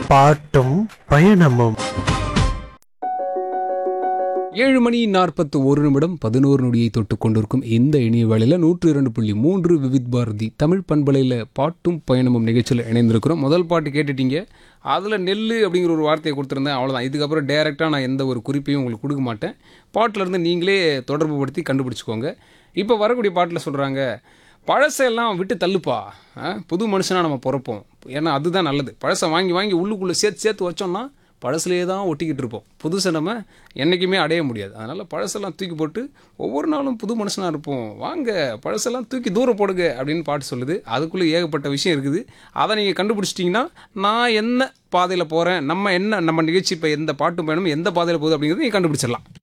பாட்டும் பயணமும் ஏழு மணி நாற்பத்து ஒரு நிமிடம் பதினோரு நொடியை தொட்டு கொண்டிருக்கும் இந்த இனிய வேளையில் நூற்று இரண்டு புள்ளி மூன்று விவித் பாரதி தமிழ் பண்பலையில் பாட்டும் பயணமும் நிகழ்ச்சியில் இணைந்திருக்கிறோம் முதல் பாட்டு கேட்டுட்டீங்க அதில் நெல் அப்படிங்கிற ஒரு வார்த்தையை கொடுத்துருந்தேன் அவ்வளோதான் இதுக்கப்புறம் டேரெக்டாக நான் எந்த ஒரு குறிப்பையும் உங்களுக்கு கொடுக்க மாட்டேன் பாட்டில் இருந்து நீங்களே தொடர்பு படுத்தி கண்டுபிடிச்சிக்கோங்க இப்போ வரக்கூடிய பாட்டில் சொல்கிறாங்க பழசெல்லாம் விட்டு தள்ளுப்பா ஆ? புது மனுஷனாக நம்ம பிறப்போம் ஏன்னா அதுதான் நல்லது பழசை வாங்கி வாங்கி உள்ளுக்குள்ளே சேர்த்து சேர்த்து வச்சோம்னா பழசுலேயே தான் ஒட்டிக்கிட்டு இருப்போம் புதுசை நம்ம என்றைக்குமே அடைய முடியாது அதனால் பழசெல்லாம் தூக்கி போட்டு ஒவ்வொரு நாளும் புது மனுஷனாக இருப்போம் வாங்க பழசெல்லாம் தூக்கி தூரம் போடுங்க அப்படின்னு பாட்டு சொல்லுது அதுக்குள்ளே ஏகப்பட்ட விஷயம் இருக்குது அதை நீங்கள் கண்டுபிடிச்சிட்டிங்கன்னா நான் என்ன பாதையில் போகிறேன் நம்ம என்ன நம்ம நிகழ்ச்சி இப்போ எந்த பாட்டு பயணம் எந்த பாதையில் போகுது அப்படிங்கிறத நீங்கள் கண்டுபிடிச்சிடலாம்